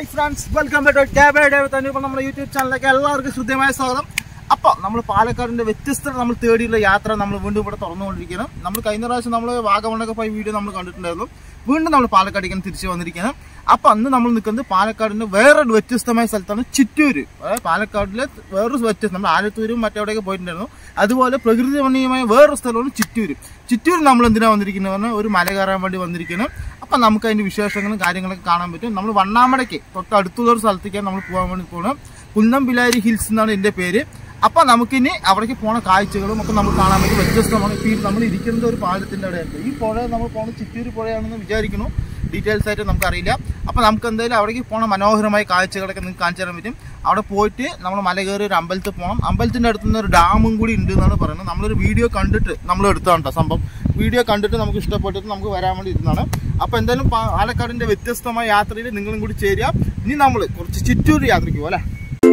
hi friends welcome back to ക്യാബേ ഡേവ് തന്നെ ഇപ്പോൾ നമ്മുടെ യൂട്യൂബ് ചാനലിലേക്ക് എല്ലാവർക്കും ശുദ്ധമായ സ്വാഗതം അപ്പോൾ നമ്മൾ പാലക്കാടിന്റെ വ്യത്യസ്ത നമ്മൾ തേടിയുള്ള യാത്ര നമ്മൾ വീണ്ടും ഇവിടെ തുറന്നുകൊണ്ടിരിക്കണം നമ്മൾ കഴിഞ്ഞ പ്രാവശ്യം നമ്മൾ വാഗമണ്ണൊക്കെ പോയി വീഡിയോ നമ്മൾ കണ്ടിട്ടുണ്ടായിരുന്നു വീണ്ടും നമ്മൾ പാലക്കാടേക്ക് തിരിച്ചു വന്നിരിക്കണം അപ്പോൾ അന്ന് നമ്മൾ നിൽക്കുന്നത് പാലക്കാടിന്റെ വേറൊരു വ്യത്യസ്തമായ സ്ഥലത്താണ് ചിറ്റൂര് അതായത് പാലക്കാടിലെ വേറൊരു വ്യത്യസ്തം നമ്മൾ ആലത്തൂരും മറ്റെവിടെയൊക്കെ പോയിട്ടുണ്ടായിരുന്നു അതുപോലെ പ്രകൃതി രമണീയമായ വേറൊരു സ്ഥലമാണ് ചിറ്റൂര് ചിറ്റൂർ നമ്മൾ എന്തിനാണ് വന്നിരിക്കുന്നത് പറഞ്ഞാൽ ഒരു മല കയറാൻ വേണ്ടി വന്നിരിക്കണം അപ്പം നമുക്ക് അതിന്റെ വിശേഷങ്ങളും കാര്യങ്ങളൊക്കെ കാണാൻ പറ്റും നമ്മൾ വണ്ണാമടയ്ക്ക് തൊട്ട് അടുത്തുള്ള ഒരു സ്ഥലത്തേക്കാണ് നമ്മൾ പോകാൻ വേണ്ടി പോകണം കുന്നം ബിലാരി ഹിൽസ് എന്നാണ് എൻ്റെ പേര് അപ്പം നമുക്കിനി അവിടേക്ക് പോണ കാഴ്ചകളും ഒക്കെ നമുക്ക് കാണാൻ പറ്റും വ്യത്യസ്തമാണ് ഇപ്പോൾ ഈ നമ്മൾ ഇരിക്കുന്നത് ഒരു പാലത്തിൻ്റെ അവിടെയാണ് ഈ പുഴ നമ്മൾ പോകുന്നത് ചിറ്റൂർ പുഴയാണെന്ന് വിചാരിക്കുന്നു ഡീറ്റെയിൽസ് ആയിട്ട് നമുക്കറിയില്ല അപ്പം നമുക്ക് എന്തായാലും അവിടേക്ക് പോണ മനോഹരമായ കാഴ്ചകളൊക്കെ നിങ്ങൾക്ക് കാണിച്ചു തരാൻ പറ്റും അവിടെ പോയിട്ട് നമ്മൾ മല കയറി ഒരു അമ്പലത്തിൽ പോകണം അമ്പലത്തിൻ്റെ അടുത്ത് നിന്ന് ഒരു ഡാമും കൂടി ഉണ്ട് എന്നാണ് പറയുന്നത് നമ്മളൊരു വീഡിയോ കണ്ടിട്ട് നമ്മൾ എടുത്തതാണ് കേട്ടോ സംഭവം വീഡിയോ കണ്ടിട്ട് നമുക്ക് ഇഷ്ടപ്പെട്ടിട്ട് നമുക്ക് വരാൻ വേണ്ടി ഇരുന്നതാണ് അപ്പോൾ എന്തായാലും പാ- പാലക്കാടിൻ്റെ വ്യത്യസ്തമായ യാത്രയിൽ നിങ്ങളും കൂടി ചേരുക ഇനി നമ്മൾ കുറച്ച് ചിറ്റൂർ യാത്രയ്ക്ക് പോലെ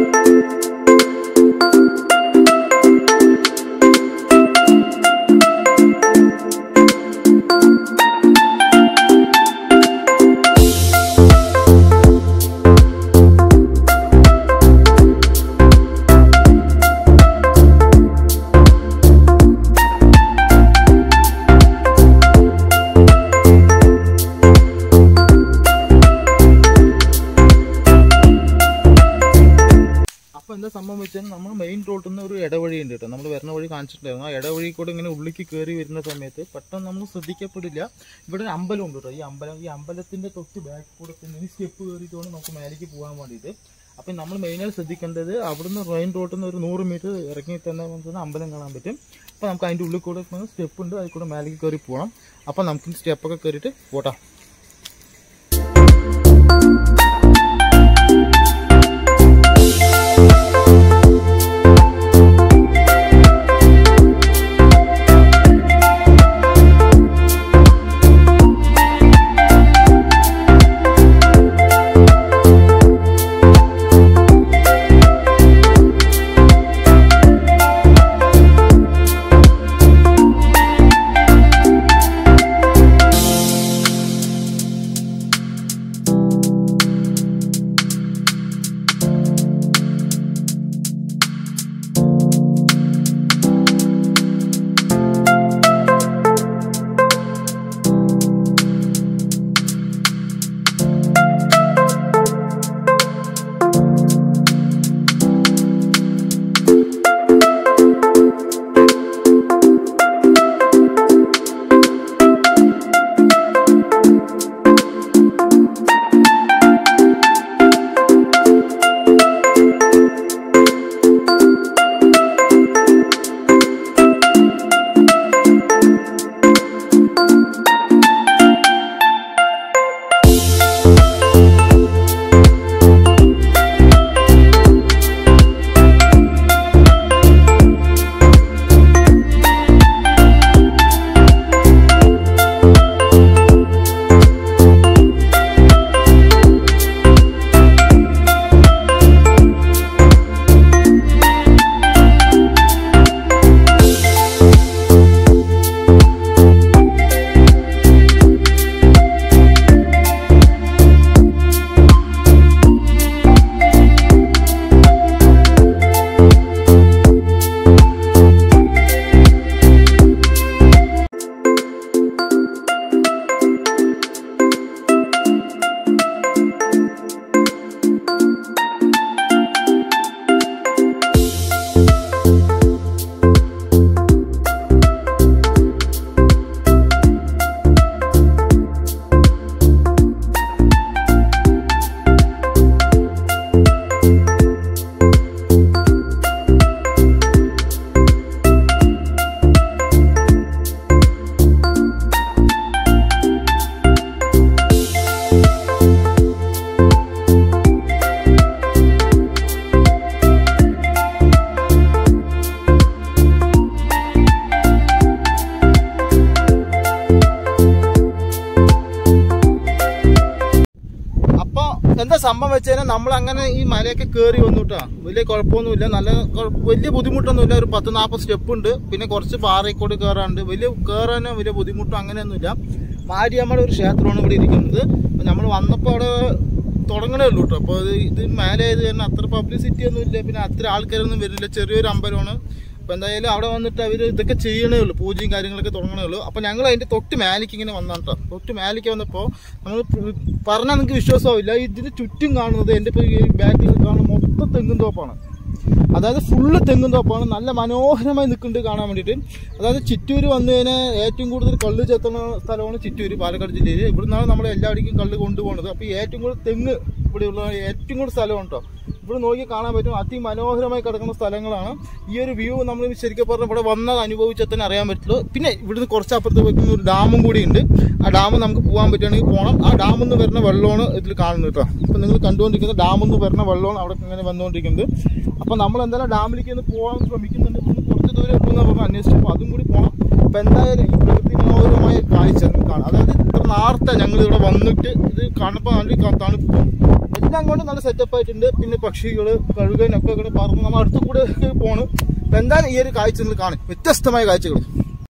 അപ്പോൾ എന്താ സംഭവം വെച്ചാൽ നമ്മൾ മെയിൻ റോഡിൽ നിന്ന് ഒരു ഇടവഴി ഉണ്ട് കേട്ടോ നമ്മൾ വരുന്ന വഴി കാണിച്ചിട്ടുണ്ടായിരുന്നു ആ ഇടവഴി കൂടെ ഇങ്ങനെ ഉള്ളിലേക്ക് കയറി വരുന്ന സമയത്ത് പെട്ടെന്ന് നമ്മൾ ശ്രദ്ധിക്കപ്പെടില്ല ഇവിടെ ഒരു അമ്പലം ഉണ്ട് കേട്ടോ ഈ അമ്പലം ഈ അമ്പലത്തിന്റെ തൊട്ട് ബാക്ക് കൂടെ തന്നെ ഈ സ്റ്റെപ്പ് കയറിയിട്ട് വേണം നമുക്ക് മേലേക്ക് പോകാൻ വേണ്ടിയിട്ട് അപ്പം നമ്മൾ മെയിനായി ശ്രദ്ധിക്കേണ്ടത് അവിടുന്ന് മെയിൻ റോഡിൽ നിന്ന് ഒരു നൂറ് മീറ്റർ ഇറങ്ങി തന്നെ നമുക്ക് അമ്പലം കാണാൻ പറ്റും അപ്പോൾ നമുക്ക് അതിൻ്റെ ഉള്ളിൽ കൂടെ സ്റ്റെപ്പ് ഉണ്ട് അതിൽ കൂടെ മേലേക്ക് കയറി പോകണം അപ്പോൾ നമുക്ക് സ്റ്റെപ്പൊക്കെ കയറിയിട്ട് പോട്ടാം എന്താ സംഭവം വെച്ച് കഴിഞ്ഞാൽ നമ്മൾ അങ്ങനെ ഈ മലയൊക്കെ കയറി വന്നു കേട്ടോ വലിയ കുഴപ്പമൊന്നുമില്ല നല്ല കുഴപ്പ- വലിയ ബുദ്ധിമുട്ടൊന്നുമില്ല ഒരു പത്ത് നാൽപ്പത് സ്റ്റെപ്പ് ഉണ്ട് പിന്നെ കുറച്ച് പാറയിക്കോട് കയറാനുണ്ട് വലിയ കയറാനോ വലിയ ബുദ്ധിമുട്ടോ അങ്ങനെയൊന്നുമില്ല മാരിയമ്മയുടെ ഒരു ക്ഷേത്രമാണ് ഇവിടെ ഇരിക്കുന്നത് നമ്മൾ വന്നപ്പോൾ അവിടെ തുടങ്ങണേ ഉള്ളൂ കേട്ടോ അപ്പോൾ ഇത് ഇത് മേലെ ആയത് കാരണം അത്ര പബ്ലിസിറ്റി ഒന്നും ഇല്ല പിന്നെ അത്ര ആൾക്കാരൊന്നും വരുന്നില്ല ചെറിയൊരു അമ്പലമാണ് അപ്പോൾ എന്തായാലും അവിടെ വന്നിട്ട് അവർ ഇതൊക്കെ ചെയ്യണേ ഉള്ളൂ പൂജയും കാര്യങ്ങളൊക്കെ തുടങ്ങണേ ഉള്ളൂ അപ്പോൾ ഞങ്ങൾ അതിൻ്റെ തൊട്ട് മേലേക്ക് ഇങ്ങനെ വന്നാണ് കേട്ടോ തൊട്ട് മേലേക്ക് വന്നപ്പോൾ നമ്മൾ പറഞ്ഞാൽ നിങ്ങൾക്ക് വിശ്വാസമാവില്ല ഇതിന് ചുറ്റും കാണുന്നത് എൻ്റെ ഇപ്പോൾ ഈ ബാക്കിൽ കാണുന്ന മൊത്തം തെങ്ങും തോപ്പാണ് അതായത് ഫുള്ള് തെങ്ങും തോപ്പാണ് നല്ല മനോഹരമായി നിൽക്കുന്നുണ്ട് കാണാൻ വേണ്ടിയിട്ട് അതായത് ചിറ്റൂര് വന്നു കഴിഞ്ഞാൽ ഏറ്റവും കൂടുതൽ കള്ള് ചെത്തുന്ന സ്ഥലമാണ് ചിറ്റൂര് പാലക്കാട് ജില്ലയിൽ ഇവിടുന്നാണ് നമ്മൾ എല്ലാവിടേക്കും കള്ള് കൊണ്ടുപോകുന്നത് അപ്പോൾ ഈ ഏറ്റവും കൂടുതൽ തെങ്ങ് ഇവിടെയുള്ള ഏറ്റവും കൂടുതൽ സ്ഥലമാണ് കേട്ടോ ഇവിടെ നോക്കി കാണാൻ പറ്റും അതിമനോഹരമായി കിടക്കുന്ന സ്ഥലങ്ങളാണ് ഈ ഒരു വ്യൂ നമ്മൾ ശരിക്കും പറഞ്ഞാൽ ഇവിടെ വന്നത് അനുഭവിച്ചാൽ തന്നെ അറിയാൻ പറ്റുള്ളൂ പിന്നെ ഇവിടുന്ന് കുറച്ച് അപ്പുറത്ത് വെക്കുന്ന ഒരു ഡാമും കൂടി ഉണ്ട് ആ ഡാം നമുക്ക് പോകാൻ പറ്റുകയാണെങ്കിൽ പോകണം ആ ഡാമിൽ നിന്ന് വരുന്ന വെള്ളമാണ് ഇതിൽ കാണുന്നത് കേട്ടോ അപ്പം നിങ്ങൾ കണ്ടുകൊണ്ടിരിക്കുന്നത് ഡാമിൽ നിന്ന് വരുന്ന വെള്ളമാണ് അവിടെ ഇങ്ങനെ വന്നുകൊണ്ടിരിക്കുന്നത് അപ്പം നമ്മൾ എന്തായാലും ഡാമിലേക്ക് ഒന്ന് പോകാൻ ശ്രമിക്കുന്നുണ്ട് ഇവിടുന്ന് കുറച്ച് ദൂരം എത്തുമെന്ന് പറഞ്ഞ് അന്വേഷിച്ചപ്പോൾ അതും കൂടി പോകണം അപ്പം എന്തായാലും ഈ പ്രകൃതി മനോഹരമായ കാഴ്ച നിങ്ങൾക്ക് കാണാം അതായത് ഇത്ര നേരത്തെ ഞങ്ങൾ ഇവിടെ വന്നിട്ട് ഇത് കാണുമ്പോൾ നല്ല തണുപ്പും എല്ലാം കൊണ്ട് നല്ല സെറ്റപ്പ് ആയിട്ടുണ്ട് പിന്നെ പക്ഷികൾ കഴുകനൊക്കെ ഇവിടെ പറന്ന് നമ്മൾ അടുത്ത് കൂടെ പോണ് അപ്പം എന്തായാലും ഈ ഒരു കാഴ്ച നിങ്ങൾ കാണും വ്യത്യസ്തമായ കാഴ്ചകൾ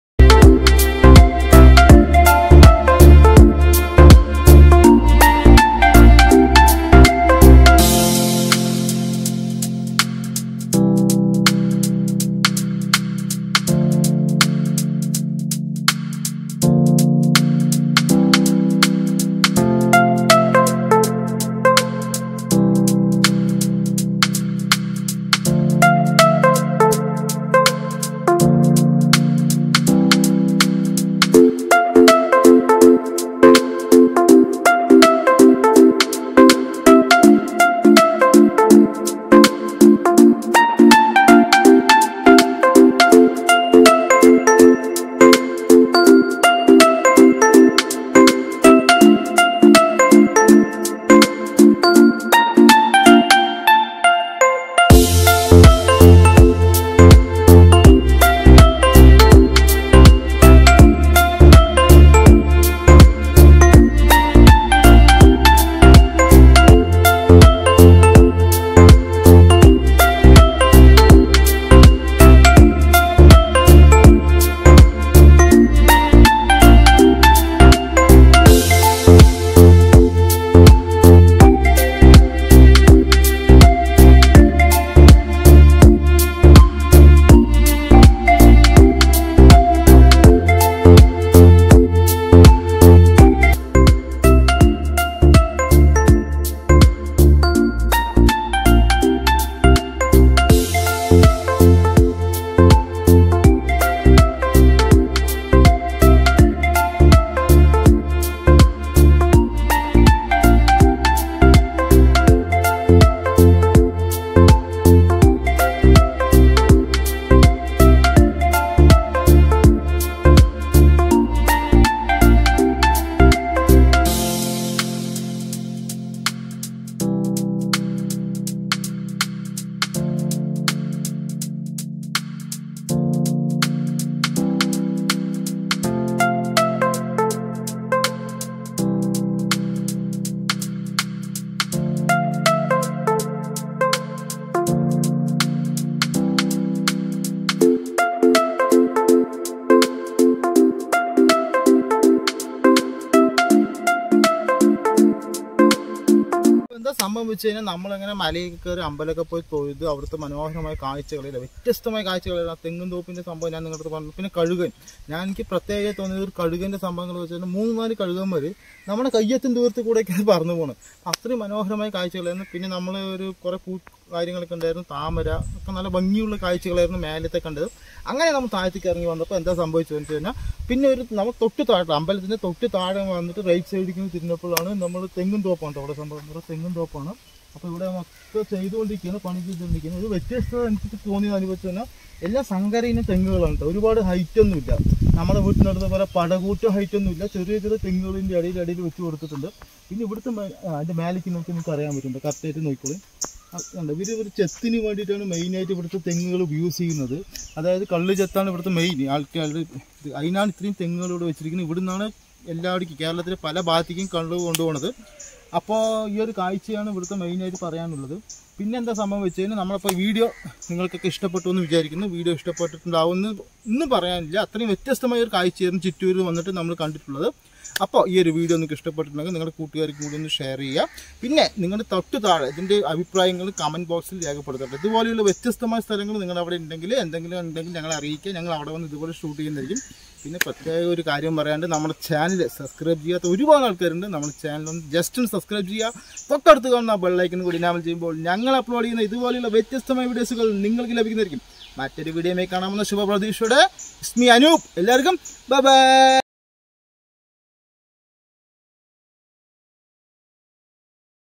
എന്താ സംഭവം വെച്ച് കഴിഞ്ഞാൽ നമ്മളിങ്ങനെ മലയിൽ കയറി അമ്പലമൊക്കെ പോയി തൊഴുത് അവിടുത്തെ മനോഹരമായ കാഴ്ചകളില്ല വ്യത്യസ്തമായ കാഴ്ചകളില്ല തെങ്ങും തോപ്പിന്റെ സംഭവം ഞാൻ നിങ്ങളുടെ പറഞ്ഞു പിന്നെ കഴുകൻ ഞാൻ എനിക്ക് പ്രത്യേകമായി തോന്നിയത് ഒരു കഴുകന്റെ സംഭവങ്ങൾ വെച്ച് കഴിഞ്ഞാൽ മൂന്ന് നാല് കഴുകന്മാർ നമ്മുടെ കയ്യെത്തും ദൂരത്ത് കൂടെയൊക്കെയാണ് പറന്നു പോകണം അത്രയും മനോഹരമായ കാഴ്ചകളായിരുന്നു പിന്നെ നമ്മൾ ഒരു കുറെ പൂ കാര്യങ്ങളൊക്കെ ഉണ്ടായിരുന്നു താമര ഒക്കെ നല്ല ഭംഗിയുള്ള കാഴ്ചകളായിരുന്നു മേലത്തെ കണ്ടത് അങ്ങനെ നമ്മൾ താഴത്തേക്ക് ഇറങ്ങി വന്നപ്പോൾ എന്താ സംഭവിച്ചതെന്ന് വെച്ച് കഴിഞ്ഞാൽ പിന്നെ ഒരു നമ്മൾ തൊട്ട് താഴെ അമ്പലത്തിന്റെ തൊട്ട് താഴെ വന്നിട്ട് റൈറ്റ് സൈഡിലേക്ക് തിരിഞ്ഞപ്പോഴാണ് നമ്മൾ തെങ്ങും തോപ്പാണ് കേട്ടോ അവിടെ സംഭവം ഇവിടെ തെങ്ങും തോപ്പാണ് അപ്പോൾ ഇവിടെ മൊത്തം ചെയ്തുകൊണ്ടിരിക്കുകയാണ് പണി ചെയ്തുകൊണ്ടിരിക്കുന്നത് ഒരു വ്യത്യസ്തത എനിക്ക് തോന്നിയത് അനുഭവിച്ചു കഴിഞ്ഞാൽ എല്ലാ സങ്കര ഇനം തെങ്ങുകളാണ് കേട്ടോ ഒരുപാട് ഹൈറ്റ് ഒന്നുമില്ല നമ്മുടെ വീട്ടിനടുത്ത് പോലെ പടകൂറ്റ ഹൈറ്റ് ഒന്നുമില്ല ചെറിയ ചെറിയ തെങ്ങുകളിൻ്റെ ഇടയിൽ ഇടയിൽ വെച്ച് കൊടുത്തിട്ടുണ്ട് പിന്നെ ഇവിടുത്തെ മേ- ആ, അതിന്റെ മേലേക്ക് നോക്കി നമുക്ക് അറിയാൻ പറ്റുന്നുണ്ട് കറക്റ്റായിട്ട് നോക്കിക്കോളൂ ഉണ്ട് ഇവർ ഒരു ചെത്തിന് വേണ്ടിയിട്ടാണ് മെയിനായിട്ട് ഇവിടുത്തെ തെങ്ങുകൾ യൂസ് ചെയ്യുന്നത് അതായത് കള്ള് ചെത്താണ് ഇവിടുത്തെ മെയിൻ ആൾക്കാരുടെ ഇത് അതിനാണ് ഇത്രയും തെങ്ങുകൾ ഇവിടെ വെച്ചിരിക്കുന്നത് ഇവിടുന്നാണ് എല്ലാവിടേക്കും കേരളത്തിലെ പല ഭാഗത്തേക്കും കള്ള് കൊണ്ടുപോകുന്നത് അപ്പോൾ ഈ ഒരു കാഴ്ചയാണ് ഇവിടുത്തെ മെയിനായിട്ട് പറയാനുള്ളത് പിന്നെ എന്താ സംഭവം വെച്ച് കഴിഞ്ഞാൽ നമ്മളിപ്പോൾ വീഡിയോ നിങ്ങൾക്കൊക്കെ ഇഷ്ടപ്പെട്ടു എന്ന് വിചാരിക്കുന്നു വീഡിയോ ഇഷ്ടപ്പെട്ടിട്ടുണ്ടാവുമെന്ന് ഒന്നും പറയാനില്ല അത്രയും വ്യത്യസ്തമായ ഒരു കാഴ്ചയായിരുന്നു ചിറ്റൂരിൽ വന്നിട്ട് നമ്മൾ കണ്ടിട്ടുള്ളത് അപ്പോൾ ഈ ഒരു വീഡിയോ നിങ്ങൾക്ക് ഇഷ്ടപ്പെട്ടിട്ടുണ്ടെങ്കിൽ നിങ്ങളുടെ കൂട്ടുകാർക്ക് കൂടി ഒന്ന് ഷെയർ ചെയ്യുക പിന്നെ നിങ്ങളുടെ തൊട്ട് താഴെ ഇതിൻ്റെ അഭിപ്രായങ്ങൾ കമൻറ്റ് ബോക്സിൽ രേഖപ്പെടുത്തട്ടെ ഇതുപോലെയുള്ള വ്യത്യസ്തമായ സ്ഥലങ്ങൾ നിങ്ങളുടെ അവിടെ ഉണ്ടെങ്കിൽ എന്തെങ്കിലും ഉണ്ടെങ്കിൽ ഞങ്ങളെ അറിയിക്കുക ഞങ്ങൾ അവിടെ വന്ന് ഇതുപോലെ ഷൂട്ട് ചെയ്യുന്നതായിരിക്കും പിന്നെ പ്രത്യേക ഒരു കാര്യം പറയാണ്ട് നമ്മുടെ ചാനൽ സബ്സ്ക്രൈബ് ചെയ്യാത്ത ഒരുപാട് ആൾക്കാരുണ്ട് നമ്മുടെ ചാനൽ ഒന്ന് ജസ്റ്റ് ഒന്ന് സബ്സ്ക്രൈബ് ചെയ്യുക തൊട്ടടുത്ത് കാണുന്ന ബെല്ലൈക്കൻ കൂടി ഇനാമൽ ചെയ്യുമ്പോൾ ഞങ്ങൾ അപ്ലോഡ് ചെയ്യുന്ന ഇതുപോലെയുള്ള വ്യത്യസ്തമായ വീഡിയോസുകൾ നിങ്ങൾക്ക് ലഭിക്കുന്നതായിരിക്കും മറ്റൊരു വീഡിയോയുമായി കാണാമെന്ന ശുഭപ്രതീക്ഷയോടെ ഇസ്മി അനൂപ് എല്ലാവർക്കും ബൈ ബൈ